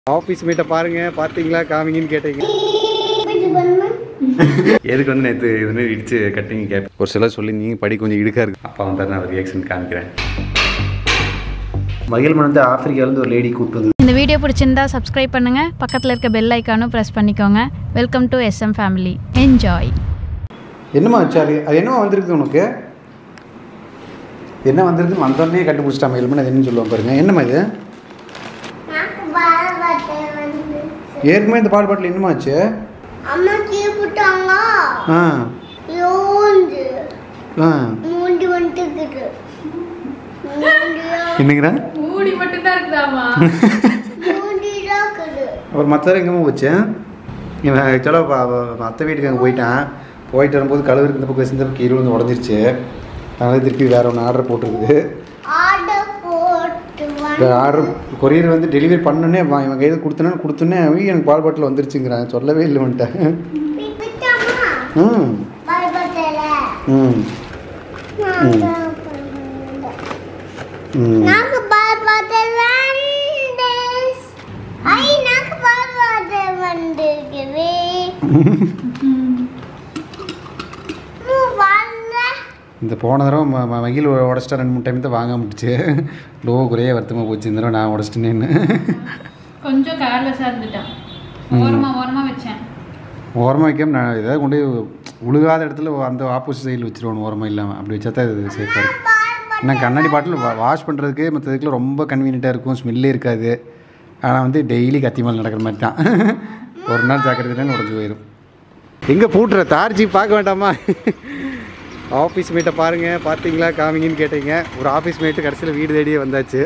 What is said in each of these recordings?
Office மீட்டை பாருங்க பார்த்தீங்களா காமிங்கன்னு கேட்டீங்க எதுக்கு வந்து நேற்று இது மாதிரி இடிச்சு கட்டிங்க கேட்பேன் ஒரு சிலர் சொல்லியிருந்தீங்க படி கொஞ்சம் இடுக்கா இருக்கு அப்பா வந்து நான் ரியாக்ஷன் காமிக்கிறேன் மகிழ்மன் வந்து ஆப்பிரிக்காவிலேருந்து ஒரு லேடி கூப்பிட்டு வந்து இந்த வீடியோ பிடிச்சிருந்தா சப்ஸ்கிரைப் பண்ணுங்க பக்கத்தில் இருக்க பெல் ஐக்கானும் ப்ரெஸ் பண்ணிக்கோங்க welcome to SM family enjoy என்னம்மா ஆச்சு அது அது என்னம்மா வந்திருக்கு உனக்கு என்ன வந்திருக்கு வந்தோடனே கண்டுபிடிச்சிட்டா மகிழ்மன் அது என்னன்னு சொல்லுவான் பாருங்க என்னம்மா இது ஏற்கனவே இந்த பால் பாட்டில் என்னம்மா ஆச்சு அம்மா கீழ்புட்டாங்க ஆ யோந்து ஆ மூண்டி வந்துட்டுக்குது மூண்டியா என்னங்கிறேன் மூடி மட்டும்தான் இருக்குதாமா மூண்டிதான் இருக்குது அப்புறம் மற்ற எங்கேம்மா போச்சு இவன் ஆக்சுவலாக அத்தை வீட்டுக்கு அங்கே போயிட்டான் போயிட்டு வரும்போது கழுவுக்கு இந்த பக்கம் இந்த பக்கம் கீழே வந்து உடஞ்சிருச்சு அதனால திருப்பி வேற ஒன்று ஆர்டர் போட்டிருக்குது ஆர்டர் போட்டு வந்து ஆர்டர் கொரியர் வந்து டெலிவரி பண்ணோன்னே வா- இவன் கையில் கொடுத்தனே கொடுத்தோன்னே அவன் எனக்கு பால் பாட்டில் வந்துருச்சுங்கிறான் சொல்லவே இல்லை வந்துட்டேன் பிப்பிட்டாமா ம் பரபத்தல ம் ம் నాకు பரபத்தல ஐ నాకు பரபத்தல வந்துருக்குது மூ வரல இந்த போன தடவை ம ம- மகிழ் உடச்சிட்டா ரெண்டு மூணு டைம் தான் வாங்க முடிச்சு லோ குறைய வருத்தமாக போச்சு இந்த தடவை நான் உடச்சிட்டேன்னு கொஞ்சம் கேர்லெஸ்ஸாக இருந்துட்டேன் ஓரமாக ஓரமாக வச்சேன் ஓரமாக வைக்காம நான் ஏதாவது கொண்டு போய் உழுகாத இடத்துல அந்த ஆப்போசிட் சைடில் வச்சிருவோம் ஓரமாக இல்லாமல் அப்படி வச்சா தான் இது சேஃபாக இருக்கும் நான் கண்ணாடி பாட்டில் வாஷ் பண்ணுறதுக்கு மற்றதுக்குலாம் ரொம்ப கன்வீனியண்ட்டாக இருக்கும் ஸ்மெல்லே இருக்காது ஆனால் வந்து டெய்லி கத்தி மேலே நடக்கிற மாதிரி தான் ஒரு நாள் ஜாக்கிரதைன்னு உடஞ்சி போயிடும் எங்கே பூட்டுற தார்ஜி பார்க்க வேண்டாமா ஆஃபீஸ் மீட்டை பாருங்க பார்த்தீங்களா காமிங்கன்னு கேட்டீங்க ஒரு ஆஃபீஸ் மேட்டு கடைசியில் வீடு தேடியே வந்தாச்சு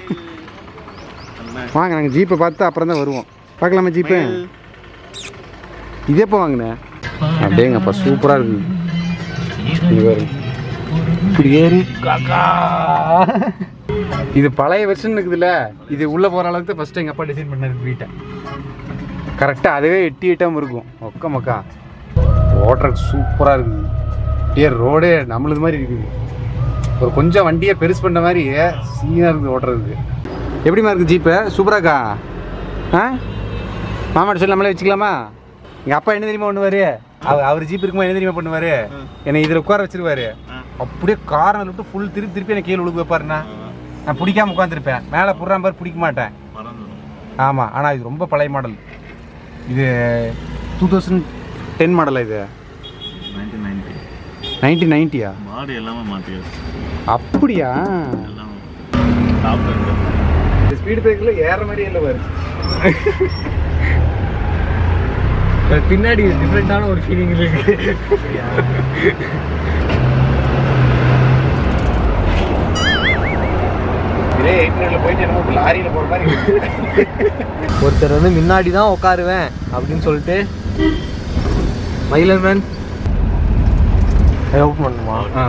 வாங்க நாங்கள் ஜீப்பை பார்த்து அப்புறம் தான் வருவோம் பார்க்கலாமா ஜீப்பு இதே எப்போ வாங்கினேன் அப்படியேங்கப்பா சூப்பராக இருக்குது இது பாருங்க இப்படி ஏறி காக்கா இது பழைய வெர்ஷன் இருக்குதுல்ல இது உள்ளே போகிற அளவுக்கு தான் ஃபஸ்ட்டு எங்கள் அப்பா டிசைன் பண்ணது வீட்டை கரெக்டாக அதுவே எட்டி எட்டாமல் இருக்கும் ஒக்க மக்கா ஓட்டுறதுக்கு சூப்பராக இருக்குது அப்படியே ரோடே நம்மளது மாதிரி இருக்குது ஒரு கொஞ்சம் வண்டியை பெருசு பண்ண மாதிரி சீனாக இருக்குது ஓட்டுறதுக்கு எப்படிமா இருக்குது ஜீப்பு சூப்பராக்கா ஆ மாமாட்ட சொல்லி நம்மளே வச்சுக்கலாமா எங்கள் அப்பா என்ன தெரியுமா பண்ணுவார் அவர் அவர் ஜீப் இருக்கும்போது என்ன தெரியுமா பண்ணுவார் என்னை இதில் உட்கார வச்சிருவாரு அப்படியே காரணம் விட்டு ஃபுல் திருப்பி திருப்பி என்னை கீழே உழுகு வைப்பாருண்ணா நான் பிடிக்காம உட்காந்துருப்பேன் மேலே புடுறான் பாரு பிடிக்க மாட்டேன் ஆமாம் ஆனால் இது ரொம்ப பழைய மாடல் இது டூ தௌசண்ட் டென் மாடலா இது நைன்டீன் நைன்டி நைன்டீன் நைன்ட்டியா மாடு எல்லாமே மாற்றியாச்சு அப்படியா எல்லாம் டாப்ல இருக்கு இந்த ஸ்பீடு பிரேக்கில் ஏற மாதிரியே இல்லை பாரு பின்னாடி டிஃப்ரெண்ட்டான ஒரு ஃபீலிங் இருக்கு இதே எயிட் ஹண்ட்ரட்ல போயிட்டு என்னமோ லாரியில் போகிற மாதிரி இருக்கு. ஒருத்தர் வந்து முன்னாடி தான் உட்காருவேன் அப்படின்னு சொல்லிட்டு மயிலர் மேன் ஓப்பன் பண்ணுமா ஆ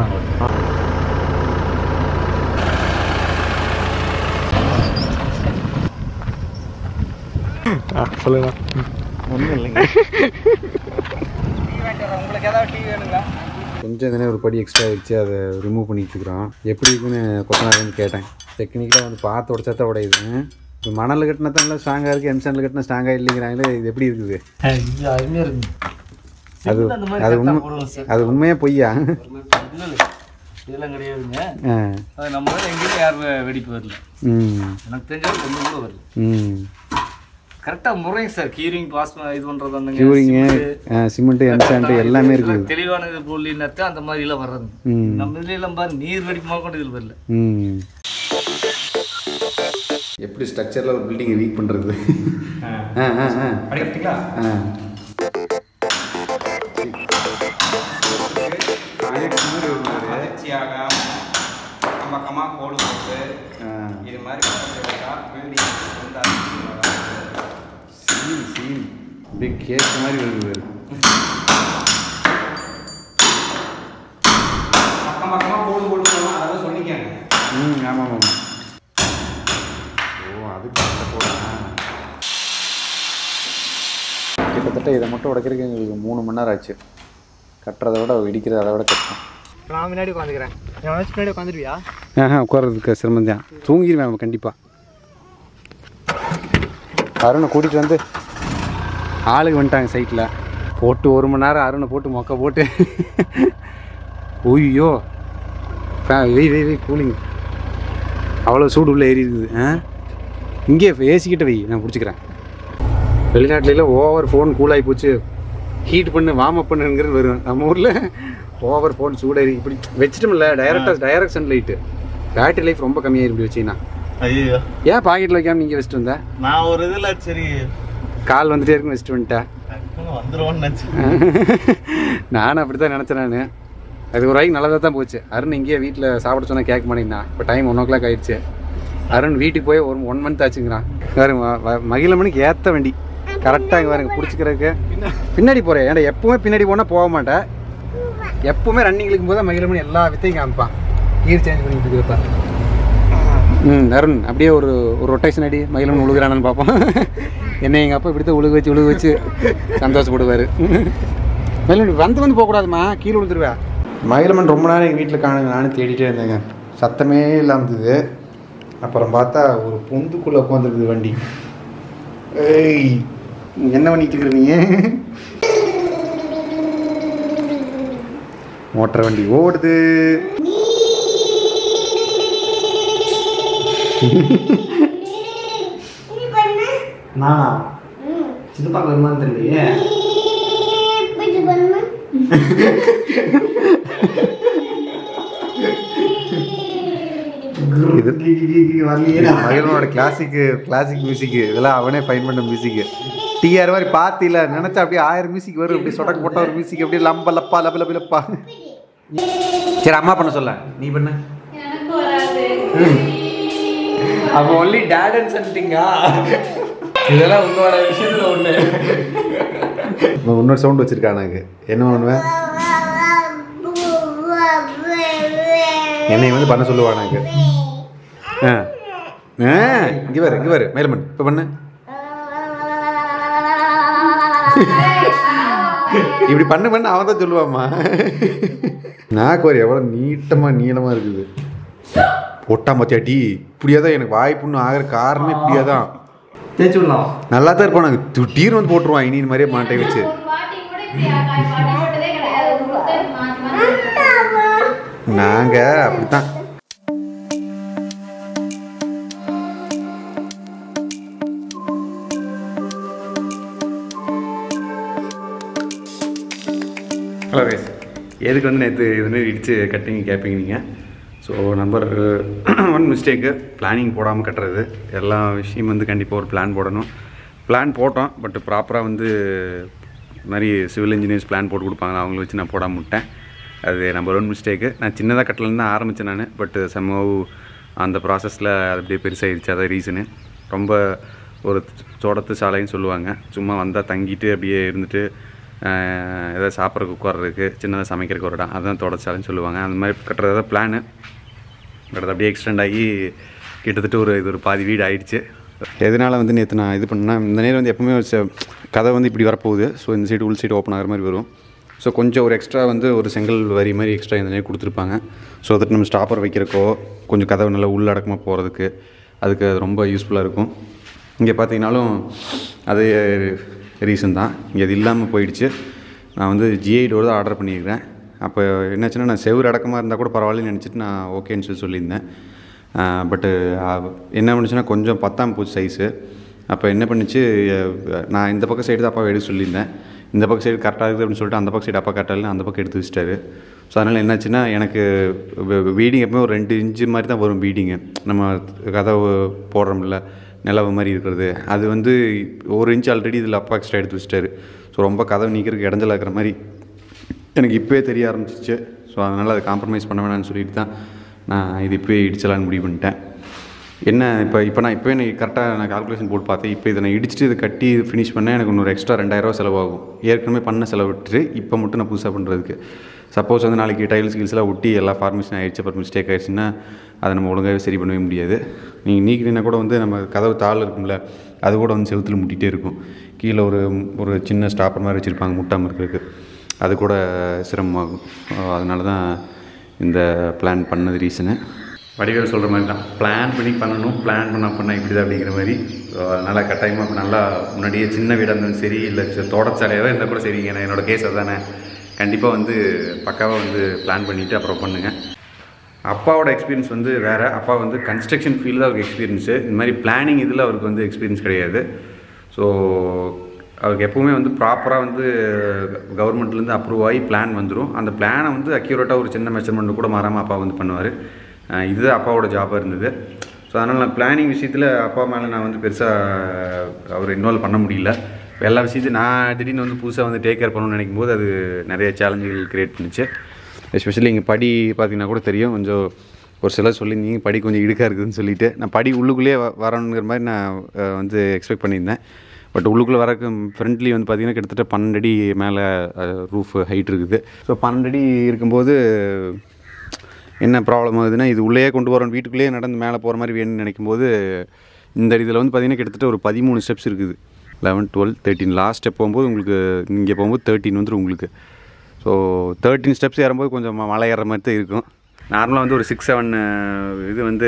சொல்லுங்க ஒன்றும் இல்லைங்க உங்களுக்கு ஏதாவது டிவி வேணுங்களா கொஞ்சம் எதனா ஒரு படி எக்ஸ்ட்ரா வச்சு அதை ரிமூவ் பண்ணிட்டு இருக்கிறோம் எப்படி இருக்குன்னு கொத்தனாருன்னு கேட்டேன் டெக்னிக்கலாக வந்து பார்த்து உடச்சா தான் உடையுது இப்போ மணலில் கட்டினா தான் நல்லா ஸ்ட்ராங்காக இருக்குது எம்சாண்டில் கட்டினா ஸ்ட்ராங்காக இல்லைங்கிறாங்களே இது எப்படி இருக்குது இது அருமையாக இருக்கு அது அந்த மாதிரி அது கரெக்டா உண்மை போடுவோம் சார். அது உண்மையா பொய்யா இல்லை இல்லை இதெல்லாம் கிடையாதுங்க ஆ அது நம்ம எங்கேயுமே யார் வெடிப்பு வரல ம் எனக்கு தெரிஞ்சது ஒன்றும் கூட வரல ம் கரெக்டாக முறைங்க சார் கீரிங் பாஸ் இது பண்ணுறது அந்த க்யூரிங்கு சிமெண்ட்டு எம்சாண்டு எல்லாமே இருக்குது தெளிவான இது பொருளினத்தை அந்த மாதிரி எல்லாம் வர்றது ம் நம்ம இதுல எல்லாம் பாரு நீர் வெடிப்பு முதல் கொண்டு இதில் வரல ம் எப்படி ஸ்ட்ரக்சரில் ஒரு பில்டிங்கை வீக் பண்ணுறது ஆ ஆ ஆ படிக்கிறீங்களா ஆ பக்கம் பக்கமாக கோடு போட்டு இது மாதிரி பில்டிங் சீன் சீன் அப்படியே கேஸ் மாதிரி வருது பாரு. பக்கம் பக்கமாக கோடு போட்டு போகலாம் அதெல்லாம் சொல்லிக்காங்க ம் ஆமாம் ஆமாம் ஓ அதுக்கு அந்த போடலாம் கிட்டத்தட்ட இதை மட்டும் உடைக்கிறதுக்கு எங்களுக்கு மூணு மணி நேரம் ஆச்சு கட்டுறதை விட இடிக்கிறது அதை விட கஷ்டம் நான் முன்னாடி உட்காந்துக்கிறேன் என் வச்சு முன்னாடி உட்காந்துருவியா ஆஹா உட்கார்றதுக்கு சிரமம் தான் தூங்கிடுவேன் கண்டிப்பாக அருணை கூட்டிகிட்டு வந்து ஆளுங்க வந்துட்டாங்க சைட்டில் போட்டு ஒரு மணி நேரம் அருணை போட்டு மொக்க போட்டு ஓய்யோ வெய் வெய் வெய் கூலிங் அவ்வளோ சூடு உள்ள ஏறி இருக்குது ஆ இங்கே ஏசிக்கிட்ட வை நான் பிடிச்சிக்கிறேன் வெளிநாட்டுல ஓவர் ஃபோன் கூலாகி போச்சு ஹீட் பண்ணு வார்ம் அப் பண்ணுங்கிறது வரும் நம்ம ஊரில் ஓவர் ஃபோன் சூடேறி இப்படி வச்சிட்டோம்ல டைரக்டாக டைரக்ட் சன்லைட்டு பேட்டரி லைஃப் ரொம்ப கம்மியாயிரும் இப்படி வச்சிங்கன்னா ஐயோ ஏன் பாக்கெட்டில் வைக்காம நீங்கள் வச்சுட்டு வந்த நான் ஒரு இதுல சரி கால் வந்துட்டே இருக்குன்னு வச்சுட்டு வந்துட்டேன் டக்குன்னு வந்துருவோன்னு நினைச்சேன் நானும் அப்படி தான் நினச்சேன் நான் அது ஒரு வரைக்கும் நல்லதாக தான் போச்சு அருண் இங்கேயே வீட்டில் சாப்பிட சொன்னால் கேட்க மாட்டேங்கிறான் இப்போ டைம் ஒன் ஓ கிளாக் ஆயிடுச்சு அருண் வீட்டுக்கு போய் ஒரு ஒன் மந்த் ஆச்சுங்கிறான் வேறு மகிழமணிக்கு ஏற்ற வண்டி கரெக்டாக இங்கே பாருங்க பிடிச்சிக்கிறதுக்கு பின்னாடி போகிறேன் ஏன்டா எப்பவுமே பின்னாடி போனால் போக மாட்டேன் எப்பவுமே ரன்னிங் இழுக்கும் போது மகிழமணி எல்லா வித்தையும் காமிப்பான் கீர் சேஞ்ச் பண்ணிட்டு இருக்கிறப்ப ம் அருண் அப்படியே ஒரு ஒரு ரொட்டேஷன் அடி மகிழமணி உழுகுறானு பார்ப்போம் என்ன எங்கள் அப்பா இப்படி தான் உழுக வச்சு உழுக வச்சு சந்தோஷப்படுவார் மகிழமணி வந்து வந்து போகக்கூடாதுமா கீழே விழுந்துருவா மகிழமன் ரொம்ப நேரம் எங்கள் வீட்டில் காணுங்க நானும் தேடிட்டே இருந்தேங்க சத்தமே இல்லாமல் இருந்தது அப்புறம் பார்த்தா ஒரு பொந்துக்குள்ளே உட்காந்துருக்குது வண்டி ஏய் நீ என்ன பண்ணிட்டு இருக்கிற நீ மோட்டர் வண்டி ஓடுது நீ பண்ணு நானா ம் சித்தப்பா வருமானு தெரியலையே இப்படி பண்ணு இது மகிழனோட கிளாசிக்கு கிளாசிக் மியூசிக்கு இதெல்லாம் அவனே ஃபைன் பண்ண மியூசிக்கு டிஆர் மாதிரி பார்த்தில நினச்சா அப்படியே ஆயிரம் மியூசிக் வரும் அப்படியே சொடக்கு போட்ட ஒரு மியூசிக் அப்படியே லம்ப லப்பா லப்ப லப்ப லப்பா சரி அம்மா பண்ண சொல்ல நீ பண்ண அப்போ ஒன்லி டேட் அண்ட் சம்திங்கா இதெல்லாம் உங்களோட விஷயத்துல ஒண்ணு இன்னொரு சவுண்ட் வச்சிருக்கான் எனக்கு என்ன பண்ணுவேன் என்னை வந்து பண்ண சொல்லுவான் எனக்கு ஆ ஆ இங்கே வேறு இங்கே வேறு மேலமன் இப்போ பண்ணு இப்படி பண்ணு பண்ணு அவன் தான் சொல்லுவாம்மா நாக்கு ஒரு எவ்வளோ நீட்டமாக நீளமாக இருக்குது பொட்டா மத்தியாட்டி இப்படியே தான் எனக்கு வாய்ப்புன்னு ஆகிற காரணமே இப்படியே தான் தேய்ச்சி விடலாம் நல்லா தான் இருப்பான் நாங்கள் திடீர்னு வந்து போட்டுருவான் இனி இந்த மாதிரியே மாட்டை வச்சு நாங்கள் அப்படித்தான் ஹலோ கைஸ் எதுக்கு வந்து நேற்று இது மாதிரி இடித்து கட்டிங் கேட்பீங்க நீங்கள் so number one mistake planning போடாமல் கட்டுறது எல்லா விஷயம் வந்து கண்டிப்பாக ஒரு பிளான் போடணும் பிளான் போட்டோம் பட் ப்ராப்பராக வந்து இது மாதிரி சிவில் இன்ஜினியர்ஸ் பிளான் போட்டு கொடுப்பாங்க அவங்கள வச்சு நான் போடாம விட்டேன் அது நம்பர் ஒன் மிஸ்டேக்கு நான் சின்னதாக கட்டலன்னு தான் ஆரம்பித்தேன் நான் பட் சம்பவ் அந்த ப்ராசஸில் அது அப்படியே பெருசாகிடுச்சு அதான் ரீசனு ரொம்ப ஒரு சோடத்து சாலைன்னு சொல்லுவாங்க சும்மா வந்தால் தங்கிட்டு அப்படியே இருந்துட்டு ஆஹ், ஏதாவது சாப்பிட்றதுக்கு உட்கார்றதுக்கு சின்னதாக சமைக்கிறதுக்கு ஒரு இடம் அதுதான் தொடச்சாலைன்னு சொல்லுவாங்க அந்த மாதிரி கட்டுறது தான் பிளானு பட் அது அப்படியே எக்ஸ்டெண்ட் ஆகி கிட்டத்தட்ட ஒரு இது ஒரு பாதி வீடு ஆயிடுச்சு எதனால் வந்து நேற்று நான் இது பண்ணேன் இந்த நேரம் வந்து எப்பவுமே ச- கதை வந்து இப்படி வரப்போகுது ஸோ இந்த சைடு உள் சைடு ஓப்பன் ஆகிற மாதிரி வரும் ஸோ கொஞ்சம் ஒரு எக்ஸ்ட்ரா வந்து ஒரு செங்கல் வரி மாதிரி எக்ஸ்ட்ரா இந்த நேரம் கொடுத்துருப்பாங்க ஸோ அதற்கு நம்ம ஸ்டாப்பர் வைக்கிறக்கோ கொஞ்சம் கதவு நல்லா உள்ளடக்கமாக போகிறதுக்கு அதுக்கு அது ரொம்ப யூஸ்ஃபுல்லாக இருக்கும் இங்கே பார்த்தீங்கன்னாலும் அது ரீசன் தான் இங்கே அது இல்லாமல் போயிடுச்சு நான் வந்து ஜிஐ டோர் தான் ஆர்டர் பண்ணியிருக்கிறேன் அப்போ என்னாச்சுன்னா நான் செவ்வறு அடக்கமாக இருந்தால் கூட பரவாயில்லன்னு நினச்சிட்டு நான் ஓகேன்னு சொல்லி சொல்லியிருந்தேன் பட்டு என்ன பண்ணுச்சுன்னா கொஞ்சம் பத்தாம் போச்சு சைஸு அப்போ என்ன பண்ணுச்சு அஹ், நான் இந்த பக்கம் சைடு தான் அப்பா எடுக்க சொல்லியிருந்தேன் இந்த பக்கம் சைடு கரெக்டாக இருக்குது அப்படின்னு சொல்லிட்டு அந்த பக்கம் சைடு அப்பா கரெக்டாக இல்லை அந்த பக்கம் எடுத்து வச்சிட்டாரு ஸோ அதனால் என்னாச்சுன்னா எனக்கு வீடிங் எப்பவுமே ஒரு ரெண்டு இன்ச்சு மாதிரி தான் வரும் வீடிங்கு நம்ம கதவு போடுறோம்ல நிலவு மாதிரி இருக்கிறது அது வந்து ஒரு இன்ச் ஆல்ரெடி இதில் அப்பா எக்ஸ்ட்ரா எடுத்து வச்சிட்டாரு ஸோ ரொம்ப கதவு நீக்கிறதுக்கு இடைஞ்சலா இருக்கிற மாதிரி எனக்கு இப்போயே தெரிய ஆரம்பிச்சிச்சு ஸோ அதனால் அதை காம்ப்ரமைஸ் பண்ண வேணாம்னு சொல்லிட்டு தான் நான் இது இப்போயே இடிச்சலான்னு முடிவு பண்ணிட்டேன் என்ன இப்போ இப்போ நான் இப்போயே நான் கரெக்டாக நான் கால்குலேஷன் போட்டு பார்த்தேன் இப்போ இதை நான் இடிச்சிட்டு இதை கட்டி ஃபினிஷ் பண்ண எனக்கு இன்னொரு எக்ஸ்ட்ரா ரெண்டாயிரரூவா செலவாகும் ஏற்கனவே பண்ண செலவு விட்டுட்டு இப்போ மட்டும் நான் புதுசாக பண்ணுறதுக்கு சப்போஸ் வந்து நாளைக்கு டைல்ஸ் கில்ஸ்லாம் ஒட்டி எல்லா ஃபார்மேஷன் ஆயிடுச்சு அப்புறம் மிஸ்டேக் ஆயிடுச்சுன்னா அதை நம்ம ஒழுங்காகவே சரி பண்ணவே முடியாது நீங்கள் நீக்கினா கூட வந்து நம்ம கதவு தாள் இருக்கும்ல அது கூட வந்து செவுத்துல முட்டிகிட்டே இருக்கும் கீழே ஒரு ஒரு சின்ன ஸ்டாப்பர் மாதிரி வச்சுருப்பாங்க முட்டாமல் இருக்கிறதுக்கு அது கூட சிரமமாகும் அதனால தான் இந்த பிளான் பண்ணது ரீசனு வடிவேல் சொல்கிற மாதிரி தான் பிளான் பண்ணி பண்ணணும் பிளான் பண்ண பண்ண இப்படி தான் அப்படிங்கிற மாதிரி ஸோ அதனால் கட்டாயமாக இப்போ நல்லா முன்னாடியே சின்ன வீடாக இருந்தாலும் சரி இல்லை தோட்டச்சாலையாகவே இருந்தால் கூட சரிங்க நான் என்னோட கேஸ் அதானே கண்டிப்பாக வந்து பக்காவாக வந்து பிளான் பண்ணிவிட்டு அப்புறம் பண்ணுங்கள் அப்பாவோட எக்ஸ்பீரியன்ஸ் வந்து வேறு அப்பா வந்து கன்ஸ்ட்ரக்ஷன் ஃபீல்டில் அவருக்கு எக்ஸ்பீரியன்ஸு இந்த மாதிரி பிளானிங் இதில் அவருக்கு வந்து எக்ஸ்பீரியன்ஸ் கிடையாது ஸோ அவருக்கு எப்பவுமே வந்து ப்ராப்பராக வந்து கவர்மெண்ட்லேருந்து அப்ரூவ் ஆகி பிளான் வந்துடும் அந்த பிளானை வந்து அக்யூரேட்டாக ஒரு சின்ன மெஷர்மெண்ட் கூட மாறாமல் அப்பா வந்து பண்ணுவார் இதுதான் அப்பாவோட ஜாபாக இருந்தது ஸோ அதனால் நான் பிளானிங் விஷயத்தில் அப்பா மேலே நான் வந்து பெருசாக அவர் இன்வால்வ் பண்ண முடியல இப்ப எல்லா விஷயத்தையும் நான் திடீர்னு வந்து புதுசாக வந்து டேக் கேர் பண்ணணும்னு நினைக்கும் போது அது நிறைய சேலஞ்சுகள் க்ரியேட் பண்ணுச்சு எஸ்பெஷலி இங்கே படி பார்த்தீங்கன்னா கூட தெரியும் கொஞ்சம் ஒரு சிலர் சொல்லியிருந்தீங்க படி கொஞ்சம் இடுக்காக இருக்குதுன்னு சொல்லிட்டு நான் படி உள்ளுக்குள்ளேயே வ- வரணுங்கிற மாதிரி நான் அஹ், வந்து எக்ஸ்பெக்ட் பண்ணியிருந்தேன் பட் உள்ளுக்குள்ளே வரக்கு ஃப்ரண்ட்லி வந்து பார்த்தீங்கன்னா கிட்டத்தட்ட பன்னெண்டு அடி மேலே ரூஃப் ஹைட் இருக்குது ஸோ பன்னெண்டு அடி இருக்கும்போது என்ன ப்ராப்ளம் ஆகுதுன்னா இது உள்ளேயே கொண்டு வரோம் வீட்டுக்குள்ளேயே நடந்து மேலே போகிற மாதிரி வேணும்னு நினைக்கும் போது இந்த இதில் வந்து பார்த்தீங்கன்னா கிட்டத்தட்ட ஒரு பதிமூணு ஸ்டெப்ஸ் இருக்குது eleven twelve thirteen last step போகும்போது உங்களுக்கு இங்கே போகும்போது தேர்ட்டின் வந்துடும் உங்களுக்கு ஸோ தேர்ட்டின் ஸ்டெப்ஸ் ஏறும்போது கொஞ்சம் ம- மலை ஏறுற மாதிரி தான் இருக்கும் நார்மலாக வந்து ஒரு சிக்ஸ் செவன் இது வந்து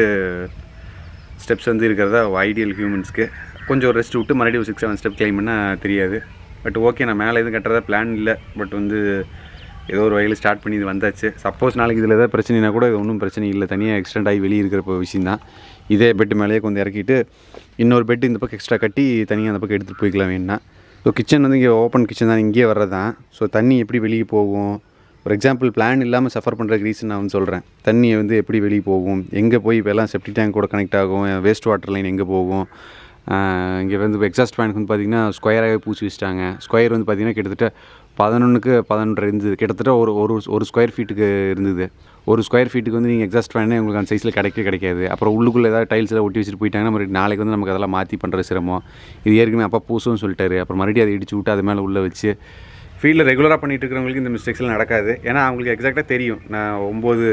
ஸ்டெப்ஸ் வந்து இருக்கிறதா ஐடியல் ஹியூமன்ஸ்க்கு கொஞ்சம் ஒரு ரெஸ்ட் விட்டு மறுபடியும் ஒரு சிக்ஸ் செவன் ஸ்டெப் கிளைம் பண்ணால் தெரியாது பட் ஓகே நான் மேலே எதுவும் கட்டுறதா பிளான் இல்லை பட் வந்து ஏதோ ஒரு வகையில் ஸ்டார்ட் பண்ணி இது வந்தாச்சு சப்போஸ் நாளைக்கு இதில் ஏதாவது பிரச்சனைனா கூட இது ஒன்றும் பிரச்சனை இல்லை தனியாக எக்ஸ்டெண்ட் ஆகி வெளியே இருக்கிற இப்போ விஷயம் தான் இதே பெட்டு மேலேயே கொஞ்சம் இறக்கிட்டு இன்னொரு பெட்டு இந்த பக்கம் எக்ஸ்ட்ரா கட்டி தனியாக அந்த பக்கம் எடுத்துகிட்டு போய்க்கலாம் வேணும்னா ஸோ கிச்சன் வந்து இங்கே ஓப்பன் கிச்சன் தான் இங்கேயே வர்றது தான் ஸோ தண்ணி எப்படி வெளியே போகும் ஒரு எக்ஸாம்பிள் பிளான் இல்லாமல் சஃபர் பண்ணுறதுக்கு ரீசன் நான் வந்து சொல்கிறேன் தண்ணியை வந்து எப்படி வெளியே போகும் எங்கே போய் இப்போ எல்லாம் செப்டி டேங்க் கூட கனெக்ட் ஆகும் வேஸ்ட் வாட்டர் லைன் எங்கே போகும் இங்கே வந்து எக்ஸாஸ்ட் ஃபேனுக்கு வந்து பார்த்திங்கன்னா ஸ்கொயராகவே பூசி வச்சிட்டாங்க ஸ்கொயர் வந்து பார்த்திங்கன்னா கிட்டத்தட்ட பதினொன்றுக்கு பதினொன்று இருந்தது கிட்டத்தட்ட ஒரு ஒரு ஒரு ஸ்கொயர் ஃபீட்டுக்கு இருந்தது ஒரு ஸ்கொயர் ஃபீட்டுக்கு வந்து நீங்கள் எக்ஸாஸ்ட் ஃபேனே உங்களுக்கு அந்த சைஸில் கிடைக்கவே கிடைக்காது அப்புறம் உள்ளுக்குள்ளே ஏதாவது டைல்ஸ் எல்லாம் ஒட்டி வச்சுட்டு போயிட்டாங்கன்னா மறுபடியும் நாளைக்கு வந்து நமக்கு அதெல்லாம் மாற்றி பண்ணுற சிரமம் இது ஏற்கனவே அப்பா பூசுன்னு சொல்லிட்டாரு அப்புறம் மறுபடியும் அதை இடிச்சு விட்டு அது மேலே உள்ளே வச்சு ஃபீல்டில் ரெகுலராக பண்ணிட்டு இருக்கிறவங்களுக்கு இந்த மிஸ்டேக்ஸ்லாம் நடக்காது ஏன்னா அவங்களுக்கு எக்ஸாக்டாக தெரியும் நான் ஒம்பது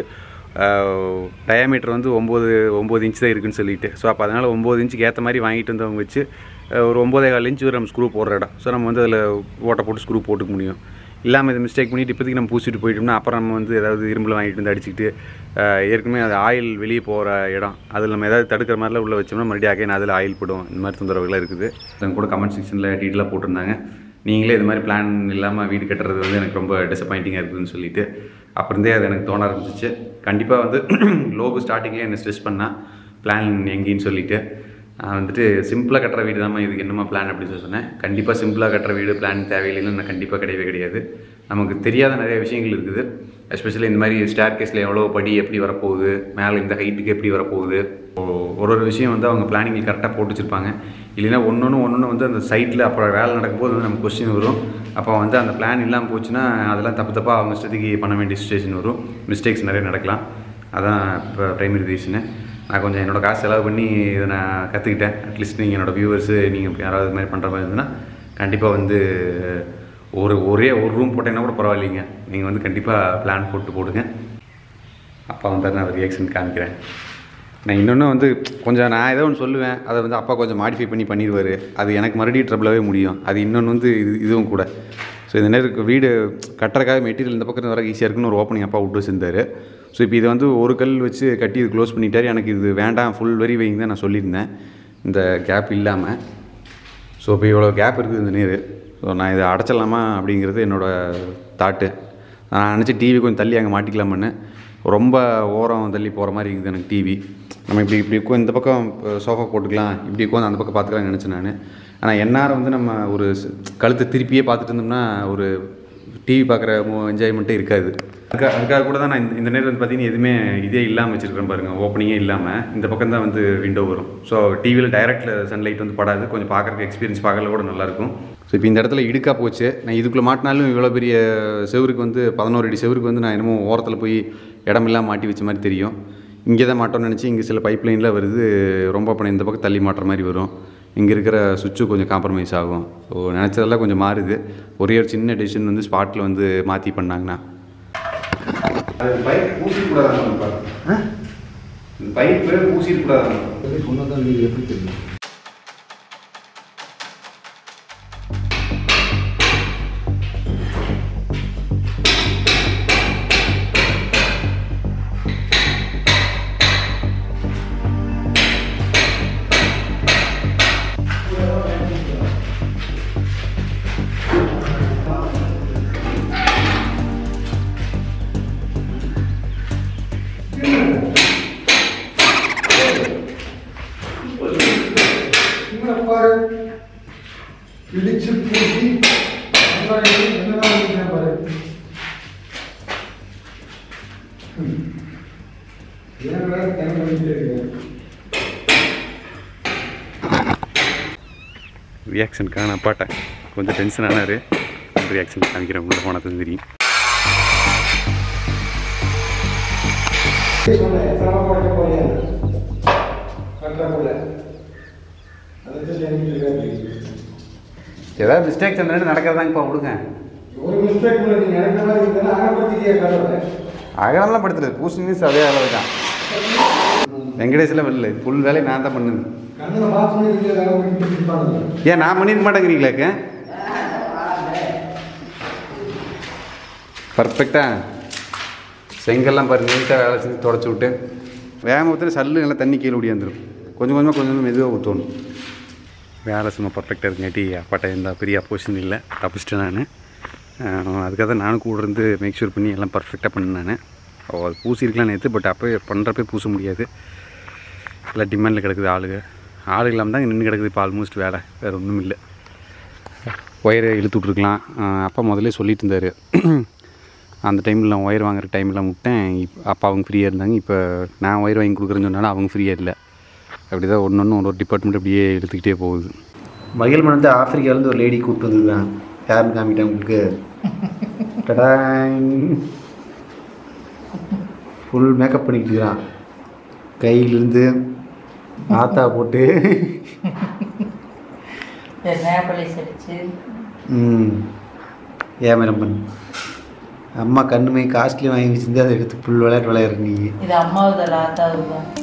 டயாமீட்டர் வந்து ஒம்பது ஒம்பது இன்ச் தான் இருக்குன்னு சொல்லிட்டு ஸோ அப்போ அதனால் ஒம்பது இன்ச்சுக்கு ஏற்ற மாதிரி வாங்கிட்டு வந்தவங்க வச்சு அஹ், ஒரு ஒம்பதே கால் இன்ச்சு நம்ம ஸ்க்ரூ போடுற இடம் ஸோ நம்ம வந்து அதில் ஓட்டை போட்டு ஸ்க்ரூ போட்டுக்க முடியும் இல்லாமல் இது மிஸ்டேக் பண்ணிட்டு இப்போதைக்கு நம்ம பூசிட்டு போயிட்டோம்னா அப்புறம் நம்ம வந்து ஏதாவது இரும்பில் வாங்கிட்டு வந்து அடிச்சுக்கிட்டு அஹ், ஏற்கனவே அது ஆயில் வெளியே போகிற இடம் அதில் நம்ம ஏதாவது தடுக்கிற மாதிரிலாம் உள்ளே வச்சோம்னா மறுபடியும் அகைன் அதில் ஆயில் போடும் இந்த மாதிரி தொந்தரவுகள்லாம் இருக்குது அது கூட கமெண்ட் செக்ஷனில் டீட்டெயிலாக போட்டிருந்தாங்க நீங்களே இது மாதிரி பிளான் இல்லாமல் வீடு கட்டுறது வந்து எனக்கு ரொம்ப டிசப்பாயிண்டிங்காக இருக்குதுன்னு சொல்லிட்டு அப்புறந்தே அது எனக்கு தோண ஆரம்பிச்சிச்சு கண்டிப்பாக வந்து லோகு ஸ்டார்டிங்லேயே என்ன ஸ்ட்ரெஸ் பண்ணால் பிளான் எங்கேன்னு சொல்லிட்டு நான் வந்துட்டு சிம்பிளாக கட்டுற வீடு தாம்மா இதுக்கு என்னமா பிளான் அப்படின்னு சொல்லி சொன்னேன் கண்டிப்பாக சிம்பிளாக கட்டுற வீடு பிளான் தேவையில்லைன்னு நான் கண்டிப்பாக கிடையவே கிடையாது நமக்கு தெரியாத நிறைய விஷயங்கள் இருக்குது எஸ்பெஷலி இந்த மாதிரி ஸ்டேர் கேஸில் எவ்வளோ படி எப்படி வரப்போகுது மேலே இந்த ஹைட்டுக்கு எப்படி வரப்போகுது ஓ- ஒரு ஒரு விஷயம் வந்து அவங்க பிளானிங் கரெக்டாக போட்டு வச்சுருப்பாங்க இல்லைன்னா ஒன்று ஒன்று ஒன்று வந்து அந்த சைட்டில் அப்புறம் வேலை நடக்கும்போது வந்து நமக்கு கொஸ்டின் வரும் அப்போ வந்து அந்த பிளான் இல்லாமல் போச்சுன்னா அதெல்லாம் தப்பு தப்பாக அவங்க இஷ்டத்துக்கு பண்ண வேண்டிய சுச்சுவேஷன் வரும் மிஸ்டேக்ஸ் நிறைய நடக்கலாம் அதான் இப்போ ப்ரைமரி ரீசனு நான் கொஞ்சம் என்னோடய காசு செலவு பண்ணி இதை நான் கற்றுக்கிட்டேன் அட்லீஸ்ட் நீங்கள் என்னோடய வியூவர்ஸு நீங்கள் யாராவது இது மாதிரி பண்ணுற மாதிரி இருந்ததுன்னா கண்டிப்பாக வந்து ஒரு ஒரே ஒரு ரூம் போட்டீங்கன்னா கூட பரவாயில்லைங்க நீங்கள் வந்து கண்டிப்பாக பிளான் போட்டு போடுங்க அப்பா வந்து நான் ரியாக்ஷன் காமிக்கிறேன் நான் இன்னொன்று வந்து கொஞ்சம் நான் ஏதோ ஒன்று சொல்லுவேன் அதை வந்து அப்பா கொஞ்சம் மாடிஃபை பண்ணி பண்ணிடுவார் அது எனக்கு மறுபடியும் ட்ரபிளாகவே முடியும் அது இன்னொன்று வந்து இது இதுவும் கூட ஸோ இந்த நேரம் வீடு கட்டுறக்காக மெட்டீரியல் இந்த பக்கத்தில் வர ஈஸியாக இருக்குன்னு ஒரு ஓப்பனிங் அப்பா விட்டு வச்சிருந்தாரு ஸோ இப்போ இதை வந்து ஒரு கல் வச்சு கட்டி இது க்ளோஸ் பண்ணிட்டாரு எனக்கு இது வேண்டாம் ஃபுல் வரி வைங்க தான் நான் சொல்லியிருந்தேன் இந்த கேப் இல்லாமல் ஸோ இப்போ இவ்வளோ கேப் இருக்குது இந்த நீர் ஸோ நான் இதை அடைச்சிடலாமா அப்படிங்கிறது என்னோடய தாட்டு நான் நினச்சி டிவி கொஞ்சம் தள்ளி அங்கே மாட்டிக்கலாமான்னு ரொம்ப ஓரம் தள்ளி போகிற மாதிரி இருக்குது எனக்கு டிவி நம்ம இப்படி இப்படி உட்காந்து இந்த பக்கம் சோஃபா போட்டுக்கலாம் இப்படி உட்காந்து அந்த பக்கம் பார்த்துக்கலாம்னு நினச்சேன் நான் ஆனால் எந்நேரம் வந்து நம்ம ஒரு ஸ்- கழுத்தை திருப்பியே பார்த்துட்டு இருந்தோம்னா ஒரு டிவி பார்க்குற என்ஜாய்மெண்ட்டே இருக்காது அதுக்காக அதுக்காக கூட தான் நான் இந்த- இந்த நேரம் வந்து பார்த்தீங்கன்னா எதுவுமே இதே இல்லாமல் வச்சுருக்கேன் பாருங்கள் ஓப்பனிங்கே இல்லாமல் இந்த பக்கம் தான் வந்து விண்டோ வரும் ஸோ டிவியில் டைரக்டில் சன்லைட் வந்து படாது கொஞ்சம் பார்க்குறதுக்கு எக்ஸ்பீரியன்ஸ் பார்க்கல கூட நல்லாயிருக்கும் ஸோ இப்போ இந்த இடத்துல இடுக்கா போச்சு நான் இதுக்குள்ளே மாட்டினாலும் இவ்வளோ பெரிய செவருக்கு வந்து பதினோரு அடி செவருக்கு வந்து நான் என்னமோ ஓரத்தில் போய் இடமெல்லாம் மாட்டி வச்ச மாதிரி தெரியும் இங்கே தான் மாட்டோம்னு நினச்சி இங்கே சில பைப் லைனில் வருது ரொம்ப பணம் இந்த பக்கம் தள்ளி மாட்டுற மாதிரி வரும் இங்கே இருக்கிற சுவிட்சு கொஞ்சம் காம்ப்ரமைஸ் ஆகும் ஸோ நினச்சதெல்லாம் கொஞ்சம் மாறுது ஒரே ஒரு சின்ன டெசிஷன் வந்து ஸ்பாட்டில் வந்து மாற்றி பண்ணாங்கண்ணா அது பைப் பூசிக்கூடாது பைப்பு பூசிக்கூடாது எப்படி தெரியும் இடிச்சு பூசி என்னதான் இருக்கிறேன் பாரு ஏன் வேற டைம் பண்ணிட்டே இருக்கேன் ரியாக்ஷனுக்காக நான் பாட்டேன் கொஞ்சம் டென்ஷன் ஆனார் ரியாக்ஷன் காமிக்கிறேன் உள்ள போனது தெரியும் சொன்னேன் எத்தனை போட போறியா கட்டுற போல அதை எனக்கு ஏதாவது மிஸ்டேக் சொன்னாலும் நடக்கிறதாங்கப்பா விடுங்க ஒரு மிஸ்டேக் பண்ண நீங்க நினைக்கிற மாதிரி இருந்தாலும் அகப்பத்திரிக்கையை காட்டுறேன் அகலம்லாம் படுத்துறது பூசணி அதே அளவு தான் வெங்கடேஷில் வரல ஃபுல் வேலையை நான் தான் பண்ணுது கண்ணில் பார்த்து இருக்கிறது அகப்பத்திரிப்பானது ஏன் நான் பண்ணிருக்க மாட்டேங்கிறீங்களாக்க பர்ஃபெக்டாக செங்கல்லாம் பாரு நீட்டாக வேலை செஞ்சு தொடச்சி விட்டு வேகமாக ஊற்றுற சல்லு நல்லா தண்ணி கீழே ஓடியாந்துடும் கொஞ்சம் கொஞ்சமாக கொஞ்சம் கொஞ்சம் மெதுவாக ஊற்றணும் வேலை சும்மா பர்ஃபெக்டாக இருக்குங்காட்டி அப்பாட்ட எந்த பெரிய அப்போசிஷன் இல்லை தப்பிச்சிட்டேன் நான் அதுக்காக தான் நானும் கூட இருந்து மேக் ஷூர் பண்ணி எல்லாம் பர்ஃபெக்டாக பண்ணேன் நான் அது பூசிருக்கலாம் நேற்று பட் அப்போ பண்ணுறப்பே பூச முடியாது எல்லாம் டிமாண்டில் கிடக்குது ஆளுங்க ஆள் இல்லாமல் தான் நின்று கிடக்குது இப்போ ஆல்மோஸ்ட் வேலை வேறு ஒன்றும் இல்லை ஒயரை இழுத்து விட்ருக்கலாம் அஹ் அப்பா முதல்ல சொல்லிட்டு இருந்தார் அந்த டைமில் நான் ஒயர் வாங்குற டைமில் விட்டேன் இப்போ அப்பா அவங்க ஃப்ரீயாக இருந்தாங்க இப்போ நான் ஒயர் வாங்கி கொடுக்குறேன்னு சொன்னாலும் அவங்க ஃப்ரீயாக இல்லை அப்படி தான் ஒன்று ஒன்று ஒரு ஒரு டிபார்ட்மெண்ட் அப்படியே எடுத்துக்கிட்டே போகுது மகிழ்மன் வந்து ஆப்பிரிக்காவிலேருந்து ஒரு லேடி கூப்பிட்டு வந்திருக்கான் யாருன்னு காமிட்டேன் உங்களுக்கு டடாங் ஃபுல் மேக்கப் பண்ணிக்கிட்டு இருக்கிறான் கையிலேருந்து ஆத்தா போட்டு நேபலிஸ் அடிச்சு ம் ஏமரம்பன் அம்மா கண்ணுமை காஸ்ட்லி வாங்கி வச்சிருந்து அதை எடுத்து புல் விளையாட்டு விளையாடுற நீ இது அம்மாவுது ஆத்தாவுது